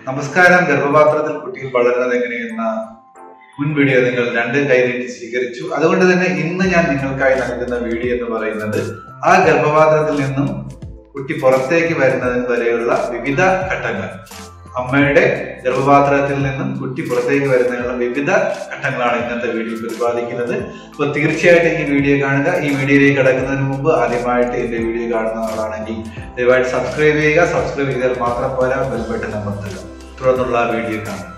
നമസ്കാരം ഗർഭപാത്രത്തിൽ കുട്ടികൾ വളരുന്നത് എങ്ങനെയെന്ന മുൻ വീഡിയോ നിങ്ങൾ രണ്ട് കൈനീട്ടി സ്വീകരിച്ചു അതുകൊണ്ട് തന്നെ ഇന്ന് ഞാൻ നിങ്ങൾക്കായി നൽകുന്ന വീഡിയോ എന്ന് പറയുന്നത് ആ ഗർഭപാത്രത്തിൽ നിന്നും കുട്ടി പുറത്തേക്ക് വരുന്നതിന് വരെയുള്ള വിവിധ ഘട്ടങ്ങൾ അമ്മയുടെ ഗർഭപാത്രത്തിൽ നിന്നും കുട്ടി പുറത്തേക്ക് വരുന്നതിനുള്ള വിവിധ ഘട്ടങ്ങളാണ് ഇന്നത്തെ വീഡിയോ പ്രതിപാദിക്കുന്നത് അപ്പോൾ തീർച്ചയായിട്ടും ഈ വീഡിയോ കാണുക ഈ വീഡിയോയിലേക്ക് കടക്കുന്നതിന് മുമ്പ് ആദ്യമായിട്ട് എന്റെ വീഡിയോ കാണുന്ന ആളാണെങ്കിൽ ദയവായിട്ട് സബ്സ്ക്രൈബ് ചെയ്യുക സബ്സ്ക്രൈബ് ചെയ്താൽ മാത്രം പോരാ ബെൽ ബട്ടൺ അമർത്തുക തുടർന്നുള്ള വീഡിയോ കാണുക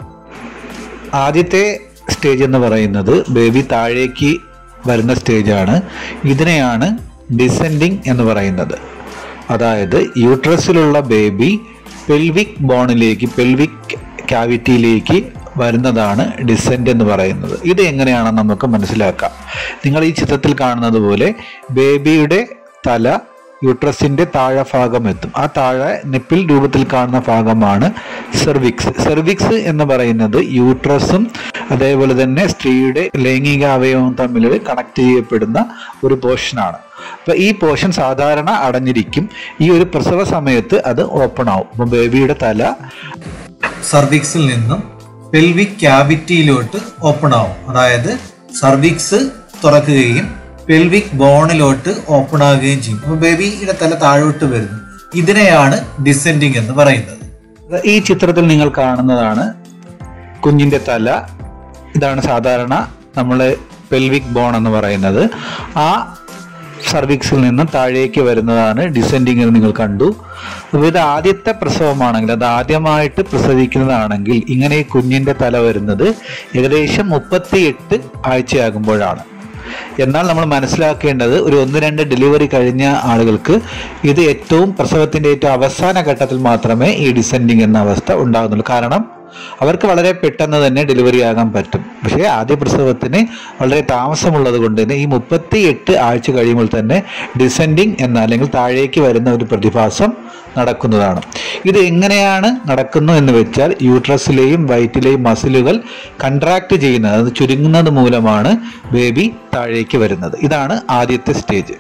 ആദ്യത്തെ സ്റ്റേജ് എന്ന് പറയുന്നത് ബേബി താഴേക്ക് വരുന്ന സ്റ്റേജാണ് ഇതിനെയാണ് ഡിസെൻഡിങ് എന്ന് പറയുന്നത് അതായത് യൂട്രസിലുള്ള ബേബി പെൽവിക് ബോണിലേക്ക് പെൽവിക് ക്യാവിറ്റിയിലേക്ക് വരുന്നതാണ് ഡിസെൻഡ് എന്ന് പറയുന്നത് ഇത് എങ്ങനെയാണെന്ന് നമുക്ക് മനസ്സിലാക്കാം നിങ്ങൾ ഈ ചിത്രത്തിൽ കാണുന്നത് പോലെ ബേബിയുടെ തല യൂട്രസിന്റെ താഴെ ഭാഗം എത്തും ആ താഴെ നിപ്പിൽ രൂപത്തിൽ കാണുന്ന ഭാഗമാണ് സെർവിക്സ് സെർവിക്സ് എന്ന് പറയുന്നത് യൂട്രസും അതേപോലെ തന്നെ സ്ത്രീയുടെ ലൈംഗിക അവയവവും തമ്മിൽ കണക്ട് ചെയ്യപ്പെടുന്ന ഒരു പോർഷനാണ് അപ്പൊ ഈ പോർഷൻ സാധാരണ അടഞ്ഞിരിക്കും ഈ ഒരു പ്രസവ സമയത്ത് അത് ഓപ്പൺ ആവും അപ്പൊ ബേബിയുടെ തല സർവിക്സിൽ നിന്നും പെൽവിക് ക്യാവിറ്റിയിലോട്ട് ഓപ്പൺ ആവും അതായത് സർവിക്സ് തുറക്കുകയും പെൽവിക് ബോണിലോട്ട് ഓപ്പൺ ആവുകയും ചെയ്യും അപ്പൊ ബേബിയുടെ തല താഴോട്ട് വരുന്നു ഇതിനെയാണ് ഡിസെൻഡിങ് എന്ന് പറയുന്നത് ഈ ചിത്രത്തിൽ നിങ്ങൾ കാണുന്നതാണ് കുഞ്ഞിന്റെ തല ഇതാണ് സാധാരണ നമ്മൾ പെൽവിക് ബോൺ എന്ന് പറയുന്നത് ആ സർവിക്സിൽ നിന്ന് താഴേക്ക് വരുന്നതാണ് ഡിസെൻഡിങ് എന്ന് നിങ്ങൾ കണ്ടു അപ്പോൾ ഇത് ആദ്യത്തെ പ്രസവമാണെങ്കിൽ അത് ആദ്യമായിട്ട് പ്രസവിക്കുന്നതാണെങ്കിൽ ഇങ്ങനെ ഈ കുഞ്ഞിന്റെ തല വരുന്നത് ഏകദേശം മുപ്പത്തിയെട്ട് ആഴ്ചയാകുമ്പോഴാണ് എന്നാൽ നമ്മൾ മനസ്സിലാക്കേണ്ടത് ഒരു ഒന്ന് രണ്ട് ഡെലിവറി കഴിഞ്ഞ ആളുകൾക്ക് ഇത് ഏറ്റവും പ്രസവത്തിന്റെ ഏറ്റവും അവസാന ഘട്ടത്തിൽ മാത്രമേ ഈ ഡിസെൻഡിങ് എന്ന അവസ്ഥ ഉണ്ടാകുന്നുള്ളൂ കാരണം അവർക്ക് വളരെ പെട്ടെന്ന് തന്നെ ഡെലിവറി ആകാൻ പറ്റും പക്ഷേ ആദ്യ പ്രസവത്തിന് വളരെ താമസമുള്ളത് കൊണ്ട് തന്നെ ഈ മുപ്പത്തി എട്ട് ആഴ്ച കഴിയുമ്പോൾ തന്നെ ഡിസെൻഡിങ് എന്ന അല്ലെങ്കിൽ താഴേക്ക് വരുന്ന ഒരു പ്രതിഭാസം നടക്കുന്നതാണ് ഇത് എങ്ങനെയാണ് നടക്കുന്നു എന്ന് വെച്ചാൽ യൂട്രസിലെയും വയറ്റിലെയും മസിലുകൾ കൺട്രാക്ട് ചെയ്യുന്നത് അത് ചുരുങ്ങുന്നത് മൂലമാണ് ബേബി താഴേക്ക് വരുന്നത് ഇതാണ് ആദ്യത്തെ സ്റ്റേജ്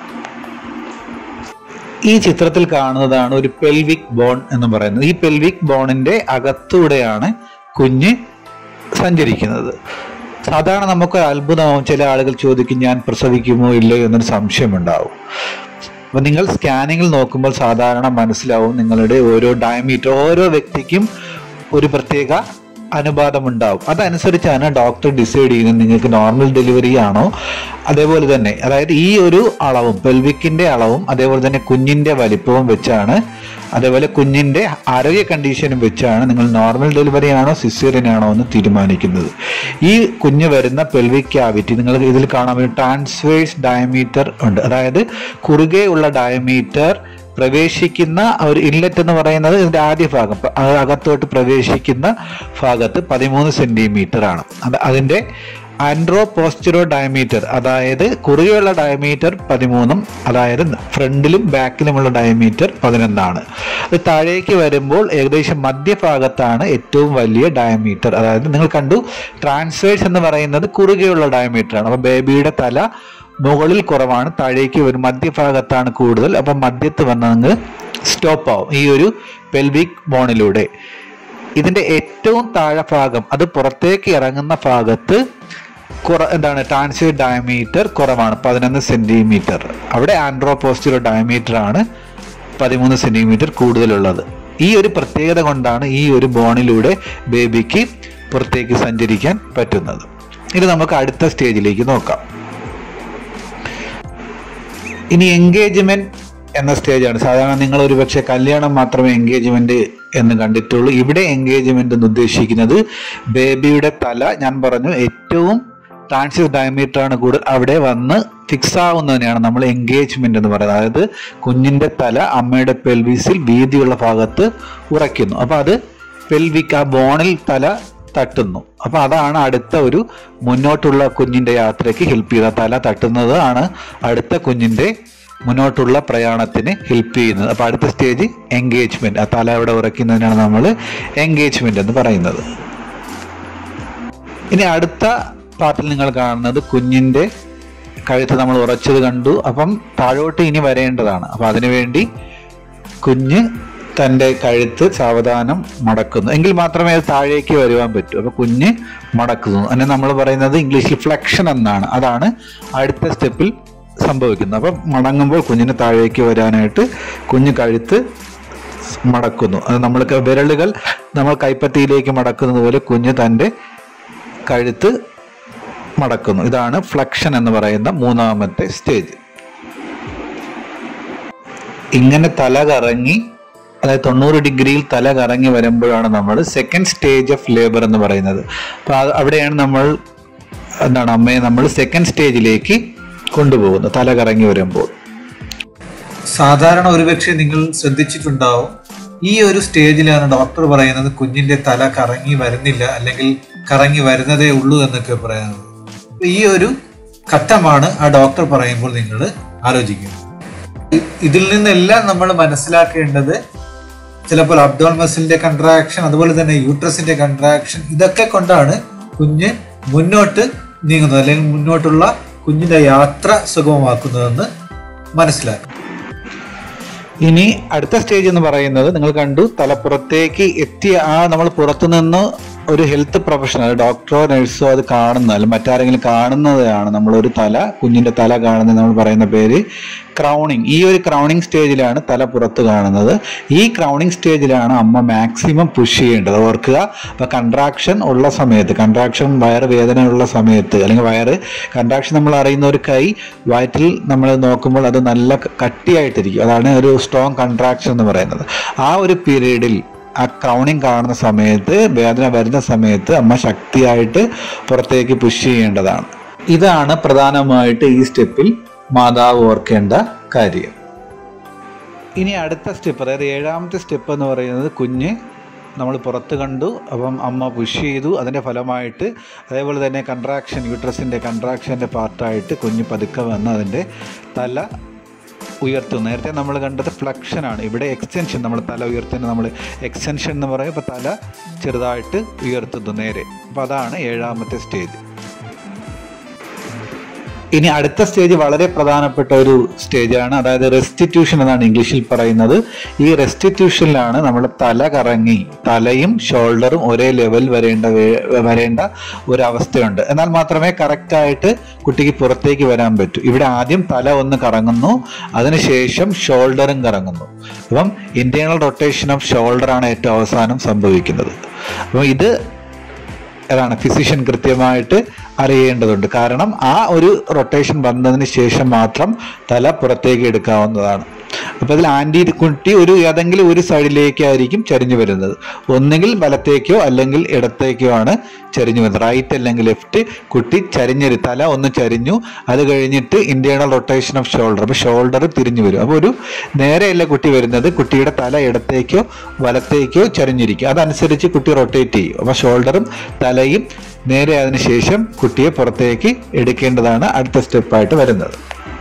ഈ ചിത്രത്തിൽ കാണുന്നതാണ് ഒരു പെൽവിക് ബോൺ എന്ന് പറയുന്നത് ഈ പെൽവിക് ബോണിന്റെ അകത്തൂടെയാണ് കുഞ്ഞ് സഞ്ചരിക്കുന്നത് സാധാരണ നമുക്ക് അത്ഭുതമാവും ചില ആളുകൾ ചോദിക്കും ഞാൻ പ്രസവിക്കുമോ ഇല്ലയോ എന്നൊരു സംശയമുണ്ടാവും അപ്പൊ നിങ്ങൾ സ്കാനിങ്ങിൽ നോക്കുമ്പോൾ സാധാരണ മനസ്സിലാവും നിങ്ങളുടെ ഓരോ ഡയമീറ്റർ ഓരോ വ്യക്തിക്കും ഒരു പ്രത്യേക അനുപാതം ഉണ്ടാവും അതനുസരിച്ചാണ് ഡോക്ടർ ഡിസൈഡ് ചെയ്യുന്നത് നിങ്ങൾക്ക് നോർമൽ ഡെലിവറി ആണോ അതേപോലെ തന്നെ അതായത് ഈ ഒരു അളവും പെൽവിക്കിന്റെ അളവും അതേപോലെ തന്നെ കുഞ്ഞിന്റെ വലിപ്പവും വെച്ചാണ് അതേപോലെ കുഞ്ഞിന്റെ ആരോഗ്യ കണ്ടീഷനും വെച്ചാണ് നിങ്ങൾ നോർമൽ ഡെലിവറി ആണോ സിസേറിയൻ ആണോ എന്ന് തീരുമാനിക്കുന്നത് ഈ കുഞ്ഞ് വരുന്ന പെൽവിക് ക്യാവിറ്റി നിങ്ങൾ ഇതിൽ കാണാൻ പറ്റും ട്രാൻസ്വേഴ്സ് ഡയമീറ്റർ ഉണ്ട് അതായത് കുറുകെ ഉള്ള ഡയമീറ്റർ പ്രവേശിക്കുന്ന ഒരു ഇൻലെറ്റ് എന്ന് പറയുന്നത് ഇതിന്റെ ആദ്യ ഭാഗം പ- അത് അകത്തോട്ട് പ്രവേശിക്കുന്ന ഭാഗത്ത് പതിമൂന്ന് സെന്റിമീറ്റർ ആണ് അത് അതിന്റെ ആൻഡ്രോ പോസ്റ്റുറോ ഡയമീറ്റർ അതായത് കുറുകെയുള്ള ഡയമീറ്റർ പതിമൂന്നും അതായത് ഫ്രണ്ടിലും ബാക്കിലുമുള്ള ഡയമീറ്റർ പതിനൊന്നാണ് അത് താഴേക്ക് വരുമ്പോൾ ഏകദേശം മധ്യഭാഗത്താണ് ഏറ്റവും വലിയ ഡയമീറ്റർ അതായത് നിങ്ങൾ കണ്ടു ട്രാൻസ്വേഴ്സ് എന്ന് പറയുന്നത് കുറുകെയുള്ള ഡയമീറ്റർ ആണ് അപ്പൊ ബേബിയുടെ തല മുകളിൽ കുറവാണ് താഴേക്ക് വരും മധ്യഭാഗത്താണ് കൂടുതൽ അപ്പം മധ്യത്ത് വന്നങ്ങ് സ്റ്റോപ്പ് ആവും ഈ ഒരു പെൽവിക് ബോണിലൂടെ ഇതിന്റെ ഏറ്റവും താഴെ ഭാഗം അത് പുറത്തേക്ക് ഇറങ്ങുന്ന ഭാഗത്ത് കുറ എന്താണ് ട്രാൻസ്ഫർ ഡയമീറ്റർ കുറവാണ് പതിനൊന്ന് സെന്റിമീറ്റർ അവിടെ ആൻഡ്രോപോസ്റ്റുലർ ഡയമീറ്റർ ആണ് പതിമൂന്ന് സെന്റിമീറ്റർ കൂടുതലുള്ളത് ഈ ഒരു പ്രത്യേകത കൊണ്ടാണ് ഈ ഒരു ബോണിലൂടെ ബേബിക്ക് പുറത്തേക്ക് സഞ്ചരിക്കാൻ പറ്റുന്നത് ഇനി നമുക്ക് അടുത്ത സ്റ്റേജിലേക്ക് നോക്കാം ഇനി എൻഗേജ്മെന്റ് എന്ന സ്റ്റേജാണ് സാധാരണ നിങ്ങൾ ഒരുപക്ഷെ കല്യാണം മാത്രമേ എൻഗേജ്മെന്റ് എന്ന് കണ്ടിട്ടുള്ളൂ ഇവിടെ എൻഗേജ്മെന്റ് എന്ന് ഉദ്ദേശിക്കുന്നത് ബേബിയുടെ തല ഞാൻ പറഞ്ഞു ഏറ്റവും ട്രാൻസിസ് ഡയമീറ്റർ ആണ് കൂടുതൽ അവിടെ വന്ന് ഫിക്സ് ആവുന്നതിനെയാണ് നമ്മൾ എൻഗേജ്മെന്റ് എന്ന് പറയുന്നത് അതായത് കുഞ്ഞിന്റെ തല അമ്മയുടെ പെൽവിസിൽ വീതിയുള്ള ഭാഗത്ത് ഉറയ്ക്കുന്നു അപ്പൊ അത് പെൽവിക് ആ ബോണിൽ തല തട്ടുന്നു അപ്പൊ അതാണ് അടുത്ത ഒരു മുന്നോട്ടുള്ള കുഞ്ഞിന്റെ യാത്രയ്ക്ക് ഹെൽപ്പ് ചെയ്ത തല തട്ടുന്നത് ആണ് അടുത്ത കുഞ്ഞിന്റെ മുന്നോട്ടുള്ള പ്രയാണത്തിന് ഹെൽപ്പ് ചെയ്യുന്നത് അപ്പൊ അടുത്ത സ്റ്റേജ് എൻഗേജ്മെന്റ് ആ തല അവിടെ ഉറയ്ക്കുന്നതിനാണ് നമ്മൾ എൻഗേജ്മെന്റ് എന്ന് പറയുന്നത് ഇനി അടുത്ത പാർട്ടിൽ നിങ്ങൾ കാണുന്നത് കുഞ്ഞിന്റെ കഴുത്ത് നമ്മൾ ഉറച്ചത് കണ്ടു അപ്പം താഴോട്ട് ഇനി വരേണ്ടതാണ് അപ്പൊ അതിനുവേണ്ടി കുഞ്ഞ് തൻ്റെ കഴുത്ത് സാവധാനം മടക്കുന്നു എങ്കിൽ മാത്രമേ അത് താഴേക്ക് വരുവാൻ പറ്റൂ അപ്പോൾ കുഞ്ഞ് മടക്കുന്നു അതിനെ നമ്മൾ പറയുന്നത് ഇംഗ്ലീഷിൽ ഫ്ലെക്ഷൻ എന്നാണ് അതാണ് അടുത്ത സ്റ്റെപ്പിൽ സംഭവിക്കുന്നത് അപ്പം മടങ്ങുമ്പോൾ കുഞ്ഞിന് താഴേക്ക് വരാനായിട്ട് കുഞ്ഞ് കഴുത്ത് മടക്കുന്നു അത് നമ്മൾ വിരലുകൾ നമ്മൾ കൈപ്പത്തിയിലേക്ക് മടക്കുന്നത് പോലെ കുഞ്ഞ് തൻ്റെ കഴുത്ത് മടക്കുന്നു ഇതാണ് ഫ്ലക്ഷൻ എന്ന് പറയുന്ന മൂന്നാമത്തെ സ്റ്റേജ് ഇങ്ങനെ തല കറങ്ങി അതായത് തൊണ്ണൂറ് ഡിഗ്രിയിൽ തല കറങ്ങി വരുമ്പോഴാണ് നമ്മൾ സെക്കൻഡ് സ്റ്റേജ് ഓഫ് ലേബർ എന്ന് പറയുന്നത് അപ്പോൾ അത് അവിടെയാണ് നമ്മൾ എന്താണ് അമ്മയെ നമ്മൾ സെക്കൻഡ് സ്റ്റേജിലേക്ക് കൊണ്ടുപോകുന്നത് തല കറങ്ങി വരുമ്പോൾ സാധാരണ ഒരുപക്ഷെ നിങ്ങൾ ശ്രദ്ധിച്ചിട്ടുണ്ടാവും ഈ ഒരു സ്റ്റേജിലാണ് ഡോക്ടർ പറയുന്നത് കുഞ്ഞിന്റെ തല കറങ്ങി വരുന്നില്ല അല്ലെങ്കിൽ കറങ്ങി വരുന്നതേ ഉള്ളൂ എന്നൊക്കെ പറയുന്നത് അപ്പൊ ഈ ഒരു ഘട്ടമാണ് ആ ഡോക്ടർ പറയുമ്പോൾ നിങ്ങൾ ആലോചിക്കുന്നത് ഇ- ഇതിൽ നിന്നെല്ലാം നമ്മൾ മനസ്സിലാക്കേണ്ടത് ചിലപ്പോൾ അബ്ഡോൾ മസിലിന്റെ കൺട്രാക്ഷൻ അതുപോലെ തന്നെ യൂട്രസിന്റെ കൺട്രാക്ഷൻ ഇതൊക്കെ കൊണ്ടാണ് കുഞ്ഞ് മുന്നോട്ട് നീങ്ങുന്നത് അല്ലെങ്കിൽ മുന്നോട്ടുള്ള കുഞ്ഞിന്റെ യാത്ര സുഗമമാക്കുന്നതെന്ന് മനസ്സിലാക്കും ഇനി അടുത്ത സ്റ്റേജ് എന്ന് പറയുന്നത് നിങ്ങൾ കണ്ടു തലപ്പുറത്തേക്ക് എത്തിയ ആ നമ്മൾ പുറത്തുനിന്ന് ഒരു ഹെൽത്ത് പ്രൊഫഷണൽ ഡോക്ടറോ നഴ്സോ അത് കാണുന്ന അല്ലെങ്കിൽ മറ്റാരെങ്കിലും കാണുന്നതാണ് നമ്മളൊരു തല കുഞ്ഞിന്റെ തല കാണുന്നത് നമ്മൾ പറയുന്ന പേര് ക്രൗണിങ് ഈ ഒരു ക്രൗണിങ് സ്റ്റേജിലാണ് തല പുറത്ത് കാണുന്നത് ഈ ക്രൗണിങ് സ്റ്റേജിലാണ് അമ്മ മാക്സിമം പുഷ് ചെയ്യേണ്ടത് ഓർക്കുക അപ്പൊ കൺട്രാക്ഷൻ ഉള്ള സമയത്ത് കൺട്രാക്ഷൻ വയറ് വേദന ഉള്ള സമയത്ത് അല്ലെങ്കിൽ വയറ് കൺട്രാക്ഷൻ നമ്മൾ അറിയുന്ന ഒരു കൈ വയറ്റിൽ നമ്മൾ നോക്കുമ്പോൾ അത് നല്ല ക- കട്ടിയായിട്ടിരിക്കും അതാണ് ഒരു സ്ട്രോങ് കൺട്രാക്ഷൻ എന്ന് പറയുന്നത് ആ ഒരു പീരീഡിൽ ആ ക്രൗണിങ് കാണുന്ന സമയത്ത് വേദന വരുന്ന സമയത്ത് അമ്മ ശക്തിയായിട്ട് പുറത്തേക്ക് പുഷ് ചെയ്യേണ്ടതാണ് ഇതാണ് പ്രധാനമായിട്ട് ഈ സ്റ്റെപ്പിൽ മാതാവ് ഓർക്കേണ്ട കാര്യം ഇനി അടുത്ത സ്റ്റെപ്പ് അതായത് ഏഴാമത്തെ സ്റ്റെപ്പ് എന്ന് പറയുന്നത് കുഞ്ഞ് നമ്മൾ പുറത്ത് കണ്ടു അപ്പം അമ്മ പുഷ് ചെയ്തു അതിൻ്റെ ഫലമായിട്ട് അതേപോലെ തന്നെ കൺട്രാക്ഷൻ യൂട്രസിൻ്റെ കൺട്രാക്ഷൻ്റെ പാർട്ടായിട്ട് കുഞ്ഞ് പതുക്കെ വന്ന് അതിൻ്റെ തല ഉയർത്തുന്നു നേരത്തെ നമ്മൾ കണ്ടത് ഫ്ലക്ഷനാണ് ഇവിടെ എക്സ്റ്റൻഷൻ നമ്മൾ തല ഉയർത്തുന്ന നമ്മൾ എക്സ്റ്റൻഷൻ എന്ന് പറയും ഇപ്പോൾ തല ചെറുതായിട്ട് ഉയർത്തുന്നു നേരെ അപ്പോൾ അതാണ് ഏഴാമത്തെ സ്റ്റേജ് ഇനി അടുത്ത സ്റ്റേജ് വളരെ പ്രധാനപ്പെട്ട ഒരു സ്റ്റേജാണ് അതായത് റെസ്റ്റിറ്റ്യൂഷൻ എന്നാണ് ഇംഗ്ലീഷിൽ പറയുന്നത് ഈ റെസ്റ്റിറ്റ്യൂഷനിലാണ് നമ്മൾ തല കറങ്ങി തലയും ഷോൾഡറും ഒരേ ലെവൽ വരേണ്ട വേ- വരേണ്ട ഒരു അവസ്ഥയുണ്ട് എന്നാൽ മാത്രമേ കറക്റ്റായിട്ട് കുട്ടിക്ക് പുറത്തേക്ക് വരാൻ പറ്റൂ ഇവിടെ ആദ്യം തല ഒന്ന് കറങ്ങുന്നു അതിനുശേഷം ഷോൾഡറും കറങ്ങുന്നു അപ്പം ഇന്റേണൽ റൊട്ടേഷൻ ഓഫ് ഷോൾഡർ ആണ് ഏറ്റവും അവസാനം സംഭവിക്കുന്നത് അപ്പം ഇത് ഏതാണ് ഫിസിഷ്യൻ കൃത്യമായിട്ട് അറിയേണ്ടതുണ്ട് കാരണം ആ ഒരു റൊട്ടേഷൻ വന്നതിന് ശേഷം മാത്രം തല പുറത്തേക്ക് എടുക്കാവുന്നതാണ് അപ്പോൾ അതിൽ ആൻറ്റി കുട്ടി ഒരു ഏതെങ്കിലും ഒരു സൈഡിലേക്കായിരിക്കും ചരിഞ്ഞു വരുന്നത് ഒന്നുകിൽ വലത്തേക്കോ അല്ലെങ്കിൽ ഇടത്തേക്കോ ആണ് ചരിഞ്ഞു വരുന്നത് റൈറ്റ് അല്ലെങ്കിൽ ലെഫ്റ്റ് കുട്ടി ചരിഞ്ഞൊരു തല ഒന്ന് ചരിഞ്ഞു അത് കഴിഞ്ഞിട്ട് ഇന്റേണൽ റൊട്ടേഷൻ ഓഫ് ഷോൾഡർ അപ്പോൾ ഷോൾഡർ തിരിഞ്ഞു വരും അപ്പോൾ ഒരു നേരെയല്ല കുട്ടി വരുന്നത് കുട്ടിയുടെ തല ഇടത്തേക്കോ വലത്തേക്കോ ചരിഞ്ഞിരിക്കും അതനുസരിച്ച് കുട്ടി റൊട്ടേറ്റ് ചെയ്യും അപ്പോൾ ഷോൾഡറും തലയും നേരെ അതിന് ശേഷം കുട്ടിയെ പുറത്തേക്ക് എടുക്കേണ്ടതാണ് അടുത്ത സ്റ്റെപ്പായിട്ട് വരുന്നത്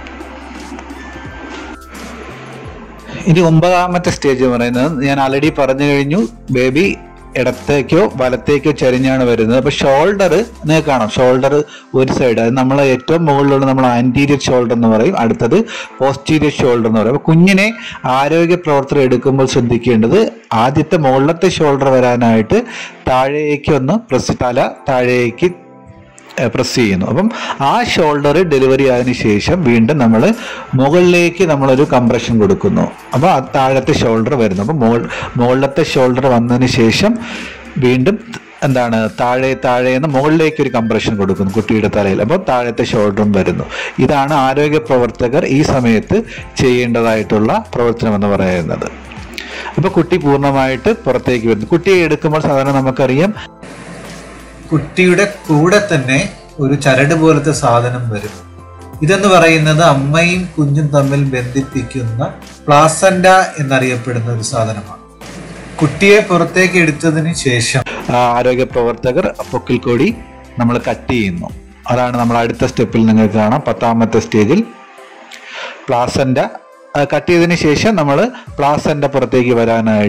ഇനി ഒമ്പതാമത്തെ സ്റ്റേജ് എന്ന് പറയുന്നത് ഞാൻ ആൾറെഡി പറഞ്ഞു കഴിഞ്ഞു ബേബി ഇടത്തേക്കോ വലത്തേക്കോ ചരിഞ്ഞാണ് വരുന്നത് അപ്പൊ ഷോൾഡർ നിങ്ങൾക്ക് കാണാം ഷോൾഡർ ഒരു സൈഡ് അത് നമ്മൾ ഏറ്റവും മുകളിലുള്ള നമ്മൾ ആന്റീരിയർ ഷോൾഡർ എന്ന് പറയും അടുത്തത് പോസ്റ്റീരിയർ ഷോൾഡർ എന്ന് പറയും അപ്പൊ കുഞ്ഞിനെ ആരോഗ്യ പ്രവർത്തനം എടുക്കുമ്പോൾ ശ്രദ്ധിക്കേണ്ടത് ആദ്യത്തെ മുകളിലത്തെ ഷോൾഡർ വരാനായിട്ട് താഴേക്ക് ഒന്ന് പ്രസ് തല താഴേക്ക് പ്രസ് ചെയ്യുന്നു അപ്പം ആ ഷോൾഡർ ഡെലിവറി ആയതിനു ശേഷം വീണ്ടും നമ്മൾ മുകളിലേക്ക് നമ്മളൊരു കംപ്രഷൻ കൊടുക്കുന്നു അപ്പോൾ ആ താഴത്തെ ഷോൾഡർ വരുന്നു അപ്പം മുകൾ മുകളിലത്തെ ഷോൾഡർ വന്നതിന് ശേഷം വീണ്ടും എന്താണ് താഴെ താഴെ നിന്ന് മുകളിലേക്ക് ഒരു കംപ്രഷൻ കൊടുക്കുന്നു കുട്ടിയുടെ തലയിൽ അപ്പോൾ താഴത്തെ ഷോൾഡറും വരുന്നു ഇതാണ് ആരോഗ്യ പ്രവർത്തകർ ഈ സമയത്ത് ചെയ്യേണ്ടതായിട്ടുള്ള പ്രവർത്തനം എന്ന് പറയുന്നത് അപ്പോൾ കുട്ടി പൂർണ്ണമായിട്ട് പുറത്തേക്ക് വരുന്നു കുട്ടിയെ എടുക്കുമ്പോൾ സാധാരണ നമുക്കറിയാം കുട്ടിയുടെ കൂടെ തന്നെ ഒരു ചരട് പോലത്തെ സാധനം വരും ഇതെന്ന് പറയുന്നത് അമ്മയും കുഞ്ഞും തമ്മിൽ ബന്ധിപ്പിക്കുന്ന പ്ലാസന്റ എന്നറിയപ്പെടുന്ന ഒരു സാധനമാണ് കുട്ടിയെ പുറത്തേക്ക് എടുത്തതിന് ശേഷം ആ, ആരോഗ്യ പ്രവർത്തകർ പൊക്കിൽ കൂടി നമ്മൾ കട്ട് ചെയ്യുന്നു അതാണ് നമ്മൾ അടുത്ത സ്റ്റെപ്പിൽ നിങ്ങൾക്ക് കാണാം പത്താമത്തെ സ്റ്റേജിൽ പ്ലാസന്റെ കട്ട് ചെയ്തതിന് ശേഷം നമ്മൾ പ്ലാസന്റെ പുറത്തേക്ക് വരാനായിട്ട്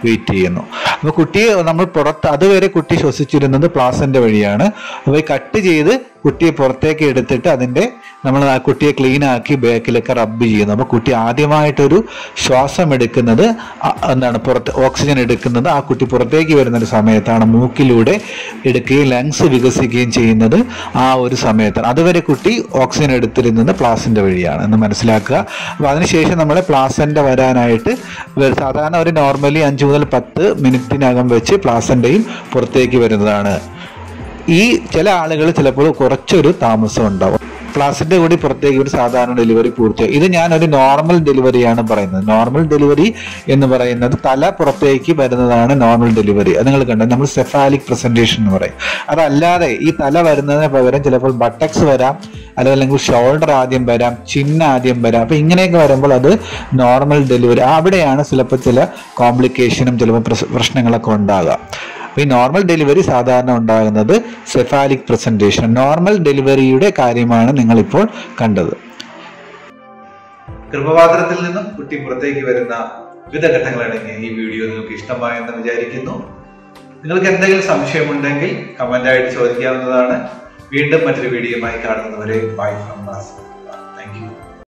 വെയിറ്റ് ചെയ്യുന്നു അപ്പോൾ കുട്ടിയെ നമ്മൾ പുറത്ത് അതുവരെ കുട്ടി ശ്വസിച്ചിരുന്നത് പ്ലാസന്റെ വഴിയാണ് അപ്പോൾ ഈ കട്ട് ചെയ്ത് കുട്ടിയെ പുറത്തേക്ക് എടുത്തിട്ട് അതിന്റെ നമ്മൾ ആ കുട്ടിയെ ക്ലീൻ ആക്കി ബാക്കിലൊക്കെ റബ്ബ് ചെയ്യുന്നു അപ്പോൾ കുട്ടി ആദ്യമായിട്ടൊരു ശ്വാസം എടുക്കുന്നത് ആ- എന്താണ് പുറത്ത് ഓക്സിജൻ എടുക്കുന്നത് ആ കുട്ടി പുറത്തേക്ക് വരുന്ന ഒരു സമയത്താണ് മൂക്കിലൂടെ എടുക്കുകയും ലങ്സ് വികസിക്കുകയും ചെയ്യുന്നത് ആ ഒരു സമയത്താണ് അതുവരെ കുട്ടി ഓക്സിജൻ എടുത്തിരുന്നത് പ്ലാസിന്റെ വഴിയാണ് എന്ന് മനസ്സിലാക്കുക അപ്പോൾ അതിനുശേഷം നമ്മൾ പ്ലാസന്റെ വരാനായിട്ട് വ- സാധാരണ ഒരു നോർമലി അഞ്ച് മുതൽ പത്ത് മിനിറ്റിനകം വെച്ച് പ്ലാസന്റെയും പുറത്തേക്ക് വരുന്നതാണ് ഈ ചില ആളുകൾ ചിലപ്പോൾ കുറച്ചൊരു താമസം ഉണ്ടാവും പ്ലാസിന്റെ കൂടി പുറത്തേക്ക് ഒരു സാധാരണ ഡെലിവറി പൂർത്തിയായി ഇത് ഞാൻ ഒരു നോർമൽ ഡെലിവറിയാണ് പറയുന്നത് നോർമൽ ഡെലിവറി എന്ന് പറയുന്നത് തല പുറത്തേക്ക് വരുന്നതാണ് നോർമൽ ഡെലിവറി അത് നിങ്ങൾ കണ്ടത് നമ്മൾ സെഫാലിക് പ്രസന്റേഷൻ എന്ന് പറയും അതല്ലാതെ ഈ തല വരുന്നതിന് പകരം ചിലപ്പോൾ ബട്ടക്സ് വരാം അല്ലെങ്കിൽ ഷോൾഡർ ആദ്യം വരാം ചിന്ന ആദ്യം വരാം അപ്പൊ ഇങ്ങനെയൊക്കെ വരുമ്പോൾ അത് നോർമൽ ഡെലിവറി അവിടെയാണ് ചിലപ്പോൾ ചില കോംപ്ലിക്കേഷനും ചിലപ്പോൾ പ്രശ്- പ്രശ്നങ്ങളൊക്കെ ഉണ്ടാകാം അപ്പൊ ഈ നോർമൽ ഡെലിവറി സാധാരണ ഉണ്ടാകുന്നത് സെഫാലിക് പ്രസന്റേഷൻ നോർമൽ ഡെലിവറിയുടെ കാര്യമാണ് നിങ്ങളിപ്പോൾ കണ്ടത് ഗർഭപാത്രത്തിൽ നിന്നും കുട്ടി പുറത്തേക്ക് വരുന്ന വിവിധ ഘട്ടങ്ങളടങ്ങിയ ഈ വീഡിയോ നിങ്ങൾക്ക് ഇഷ്ടമായെന്ന് വിചാരിക്കുന്നു നിങ്ങൾക്ക് എന്തെങ്കിലും സംശയമുണ്ടെങ്കിൽ കമന്റ് ആയിട്ട് ചോദിക്കാവുന്നതാണ് വീണ്ടും മറ്റൊരു വീഡിയോയുമായി കാണുന്നതുവരെ ബൈ ഫ്രം നാസ്